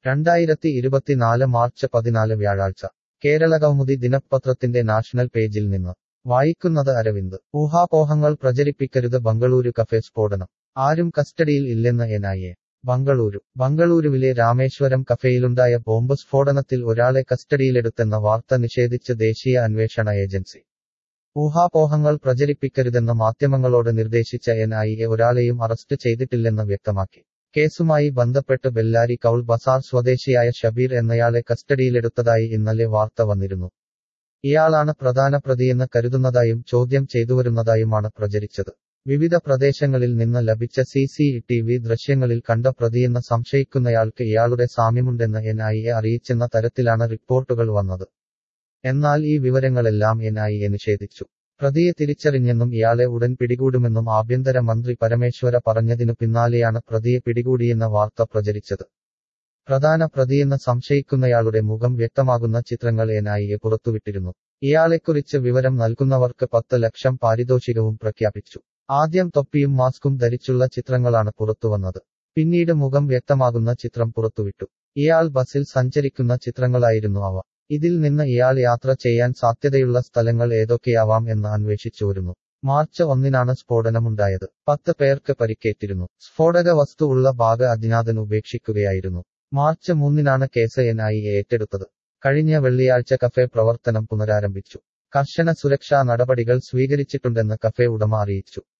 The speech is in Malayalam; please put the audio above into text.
രണ്ടായിരത്തി ഇരുപത്തിനാല് മാർച്ച് പതിനാല് വ്യാഴാഴ്ച കേരളകൗമുദി ദിനപത്രത്തിന്റെ നാഷണൽ പേജിൽ നിന്ന് വായിക്കുന്നത് അരവിന്ദ് ഊഹാപോഹങ്ങൾ പ്രചരിപ്പിക്കരുത് ബംഗളൂരു കഫേ സ്ഫോടനം ആരും കസ്റ്റഡിയിൽ ഇല്ലെന്ന് എൻ ഐ എ ബംഗളൂരു ബംഗളൂരുവിലെ രാമേശ്വരം കഫേയിലുണ്ടായ ബോംബ് സ്ഫോടനത്തിൽ ഒരാളെ കസ്റ്റഡിയിലെടുത്തെന്ന വാർത്ത നിഷേധിച്ച് ദേശീയ അന്വേഷണ ഏജൻസി ഊഹാപോഹങ്ങൾ പ്രചരിപ്പിക്കരുതെന്ന് മാധ്യമങ്ങളോട് നിർദ്ദേശിച്ച എൻ ഐ എ ഒരാളെയും അറസ്റ്റ് ചെയ്തിട്ടില്ലെന്ന് വ്യക്തമാക്കി കേസുമായി ബന്ധപ്പെട്ട് ബെല്ലാരി കൗൾ ബസാർ സ്വദേശിയായ ഷബീർ എന്നയാളെ കസ്റ്റഡിയിലെടുത്തതായി ഇന്നലെ വാർത്ത വന്നിരുന്നു ഇയാളാണ് പ്രധാന പ്രതിയെന്ന് കരുതുന്നതായും ചോദ്യം ചെയ്തുവരുന്നതായുമാണ് പ്രചരിച്ചത് വിവിധ പ്രദേശങ്ങളിൽ നിന്ന് ലഭിച്ച സി സി ടി വി ദൃശ്യങ്ങളിൽ കണ്ട പ്രതിയെന്ന് സംശയിക്കുന്നയാൾക്ക് ഇയാളുടെ സാമ്യമുണ്ടെന്ന് എൻ ഐ എ അറിയിച്ചെന്ന തരത്തിലാണ് റിപ്പോർട്ടുകൾ വന്നത് എന്നാൽ ഈ വിവരങ്ങളെല്ലാം എൻ ഐ എ നിഷേധിച്ചു പ്രതിയെ തിരിച്ചറിഞ്ഞെന്നും ഇയാളെ ഉടൻ പിടികൂടുമെന്നും ആഭ്യന്തര മന്ത്രി പരമേശ്വര പറഞ്ഞതിനു പിന്നാലെയാണ് പ്രതിയെ പിടികൂടിയെന്ന വാർത്ത പ്രചരിച്ചത് പ്രധാന പ്രതിയെന്ന് സംശയിക്കുന്നയാളുടെ മുഖം വ്യക്തമാകുന്ന ചിത്രങ്ങൾ എൻ ഐ എ പുറത്തുവിട്ടിരുന്നു ഇയാളെക്കുറിച്ച് വിവരം നൽകുന്നവർക്ക് പത്ത് ലക്ഷം പാരിതോഷികവും പ്രഖ്യാപിച്ചു ആദ്യം തൊപ്പിയും മാസ്കും ധരിച്ചുള്ള ചിത്രങ്ങളാണ് പുറത്തുവന്നത് പിന്നീട് മുഖം വ്യക്തമാകുന്ന ചിത്രം പുറത്തുവിട്ടു ഇയാൾ ബസിൽ സഞ്ചരിക്കുന്ന ചിത്രങ്ങളായിരുന്നു അവ ഇതിൽ നിന്ന് ഇയാൾ യാത്ര ചെയ്യാൻ സാധ്യതയുള്ള സ്ഥലങ്ങൾ ഏതൊക്കെയാവാം എന്ന് അന്വേഷിച്ചു വരുന്നു മാർച്ച് ഒന്നിനാണ് സ്ഫോടനമുണ്ടായത് പത്ത് പേർക്ക് പരിക്കേറ്റിരുന്നു സ്ഫോടക വസ്തു ഉള്ള ബാഗ് അജ്ഞാതൻ ഉപേക്ഷിക്കുകയായിരുന്നു മാർച്ച് മൂന്നിനാണ് കേസ് എൻ ഐ എ ഏറ്റെടുത്തത് കഴിഞ്ഞ വെള്ളിയാഴ്ച കഫേ പ്രവർത്തനം പുനരാരംഭിച്ചു കർശന സുരക്ഷാ നടപടികൾ സ്വീകരിച്ചിട്ടുണ്ടെന്ന് കഫേ ഉടമ അറിയിച്ചു